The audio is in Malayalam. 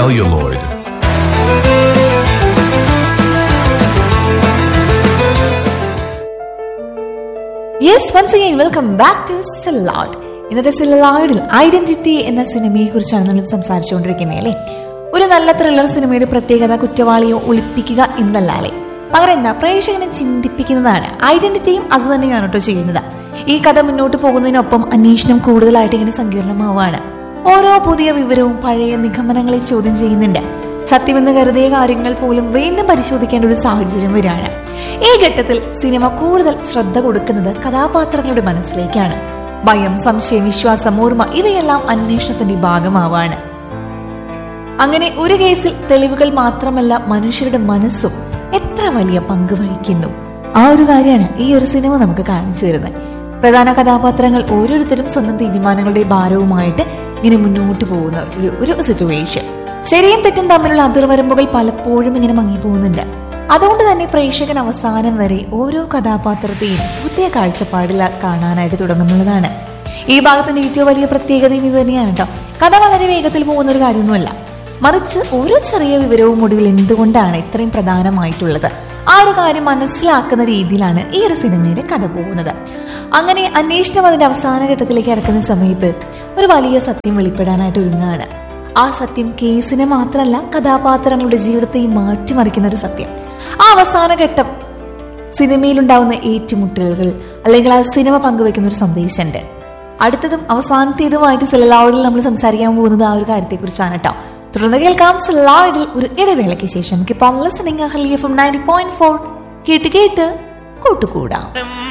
celluloid. Yes once again welcome back to Celluloid ഇന്നത്തെ സില്ലാഡിൽ ഐഡന്റിറ്റി എന്ന സിനിമയെ കുറിച്ചാണ് നമ്മൾ സംസാരിച്ചുകൊണ്ടിരിക്കുന്നത് അല്ലേ ഒരു നല്ല ത്രില്ലർ സിനിമയുടെ പ്രത്യേകത കുറ്റവാളിയെ ഒളിപ്പിക്കുക എന്നല്ല അല്ലേ പകരം എന്താ പ്രേക്ഷകനെ ചിന്തിപ്പിക്കുന്നതാണ് ഐഡന്റിറ്റിയും അത് തന്നെയാണ് കേട്ടോ ചെയ്യുന്നത് ഈ കഥ മുന്നോട്ട് പോകുന്നതിനൊപ്പം അന്വേഷണം കൂടുതലായിട്ട് ഇങ്ങനെ സങ്കീർണമാവാണ് ഓരോ പുതിയ വിവരവും പഴയ നിഗമനങ്ങളെ ചോദ്യം ചെയ്യുന്നുണ്ട് സത്യമെന്ന് കരുതിയ കാര്യങ്ങൾ പോലും വീണ്ടും പരിശോധിക്കേണ്ട ഒരു സാഹചര്യം വരികയാണ് ഈ ഘട്ടത്തിൽ സിനിമ കൂടുതൽ ശ്രദ്ധ കൊടുക്കുന്നത് കഥാപാത്രങ്ങളുടെ മനസ്സിലേക്കാണ് ഭയം സംശയം വിശ്വാസം ഓർമ്മ ഇവയെല്ലാം അന്വേഷണത്തിന്റെ ഭാഗമാവാണ് അങ്ങനെ ഒരു കേസിൽ തെളിവുകൾ മാത്രമല്ല മനുഷ്യരുടെ മനസ്സും എത്ര വലിയ പങ്ക് വഹിക്കുന്നു ആ ഒരു കാര്യമാണ് ഈ ഒരു സിനിമ നമുക്ക് കാണിച്ചു തരുന്നത് പ്രധാന കഥാപാത്രങ്ങൾ ഓരോരുത്തരും സ്വന്തം തീരുമാനങ്ങളുടെ ഭാരവുമായിട്ട് ഇങ്ങനെ മുന്നോട്ട് പോകുന്ന ഒരു ഒരു സിറ്റുവേഷൻ ശരിയും തെറ്റും തമ്മിലുള്ള അതിർവരമ്പുകൾ പലപ്പോഴും ഇങ്ങനെ മങ്ങി പോകുന്നുണ്ട് അതുകൊണ്ട് തന്നെ പ്രേക്ഷകൻ അവസാനം വരെ ഓരോ കഥാപാത്രത്തെയും പുതിയ കാഴ്ചപ്പാടിൽ കാണാനായിട്ട് തുടങ്ങുന്നതാണ് ഈ ഭാഗത്തിന്റെ ഏറ്റവും വലിയ പ്രത്യേകതയും ഇത് തന്നെയാണ് കേട്ടോ കഥ വളരെ വേഗത്തിൽ പോകുന്ന ഒരു കാര്യമൊന്നുമല്ല മറിച്ച് ഓരോ ചെറിയ വിവരവും ഒടുവിൽ എന്തുകൊണ്ടാണ് ഇത്രയും പ്രധാനമായിട്ടുള്ളത് ആ ഒരു കാര്യം മനസ്സിലാക്കുന്ന രീതിയിലാണ് ഈ ഒരു സിനിമയുടെ കഥ പോകുന്നത് അങ്ങനെ അന്വേഷണം അതിന്റെ അവസാന ഘട്ടത്തിലേക്ക് ഇറക്കുന്ന സമയത്ത് ഒരു വലിയ സത്യം വെളിപ്പെടാനായിട്ട് ഒരുങ്ങാണ് ആ സത്യം കേസിനെ മാത്രമല്ല കഥാപാത്രങ്ങളുടെ ജീവിതത്തെയും മാറ്റിമറിക്കുന്ന ഒരു സത്യം ആ അവസാന ഘട്ടം സിനിമയിലുണ്ടാവുന്ന ഏറ്റുമുട്ടലുകൾ അല്ലെങ്കിൽ ആ സിനിമ പങ്കുവെക്കുന്ന ഒരു സന്ദേശമുണ്ട് അടുത്തതും അവസാനത്തേതുമായിട്ട് സെല്ലാവഡിൽ നമ്മൾ സംസാരിക്കാൻ പോകുന്നത് ആ ഒരു കാര്യത്തെക്കുറിച്ചാണ് കേട്ടോ തുടർന്ന് കേൾക്കാം സെല്ലാവഡിൽ ഒരു ഇടവേളയ്ക്ക് ശേഷം കിപ്പം ലിസണിംഗ് ഹലിയ ഫ്രം നയൻറ്റി പോയിന്റ് ഫോർ കേട്ട് കേട്ട് കൂട്ടുകൂടാം